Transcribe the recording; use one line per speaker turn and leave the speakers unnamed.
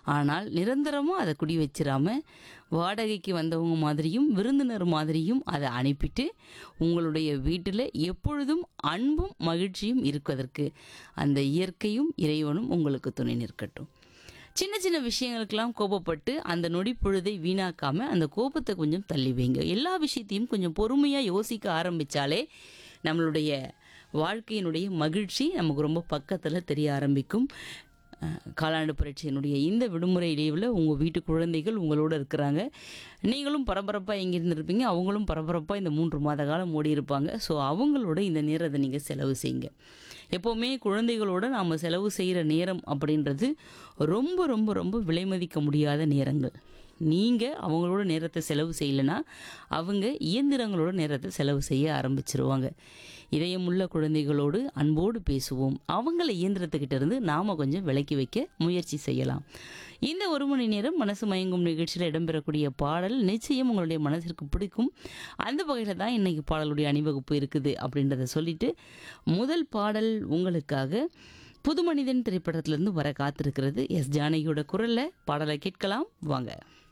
ஆனால் நிரந்தரமாக அதை குடி வச்சிராம வாடகைக்கு வந்தவங்க மாதிரியும் விருந்தினர் மாதிரியும் அதை அனுப்பிட்டு உங்களுடைய வீட்டில் எப்பொழுதும் அன்பும் மகிழ்ச்சியும் இருப்பதற்கு அந்த இயற்கையும் இறைவனும் உங்களுக்கு துணை நிற்கட்டும் சின்ன சின்ன விஷயங்களுக்கெல்லாம் கோபப்பட்டு அந்த நொடி பொழுதை வீணாக்காம அந்த கோபத்தை கொஞ்சம் தள்ளி வைங்க எல்லா விஷயத்தையும் கொஞ்சம் பொறுமையாக யோசிக்க ஆரம்பித்தாலே நம்மளுடைய வாழ்க்கையினுடைய மகிழ்ச்சி நமக்கு ரொம்ப பக்கத்தில் தெரிய ஆரம்பிக்கும் அஹ், காலாண்டு புரட்சியினுடைய இந்த விடுமுறை லீவில் உங்கள் வீட்டு குழந்தைகள் உங்களோட இருக்கிறாங்க நீங்களும் பரபரப்பாக எங்கே இருந்திருப்பீங்க அவங்களும் பரபரப்பாக இந்த மூன்று மாத காலம் ஓடி இருப்பாங்க ஸோ அவங்களோட இந்த நேரத்தை நீங்கள் செலவு செய்யுங்க எப்போவுமே குழந்தைகளோட நாம் செலவு செய்கிற நேரம் அப்படின்றது ரொம்ப ரொம்ப ரொம்ப விலைமதிக்க முடியாத நேரங்கள் நீங்கள் அவங்களோட நேரத்தை செலவு செய்யலைன்னா அவங்க இயந்திரங்களோட நேரத்தை செலவு செய்ய ஆரம்பிச்சிருவாங்க இதயமுள்ள குழந்தைகளோடு அன்போடு பேசுவோம் அவங்கள இயந்திரத்துக்கிட்ட இருந்து நாம் கொஞ்சம் விலக்கி வைக்க முயற்சி செய்யலாம் இந்த ஒரு மணி நேரம் மனசு மயங்கும் நிகழ்ச்சியில் இடம்பெறக்கூடிய பாடல் நிச்சயம் உங்களுடைய மனதிற்கு பிடிக்கும் அந்த வகையில் தான் இன்னைக்கு பாடலுடைய அணிவகுப்பு இருக்குது அப்படின்றத சொல்லிட்டு முதல் பாடல் உங்களுக்காக புது மனிதன் திரைப்படத்திலிருந்து வர காத்திருக்கிறது எஸ் ஜானகியோட குரல்ல பாடலை கேட்கலாம் வாங்க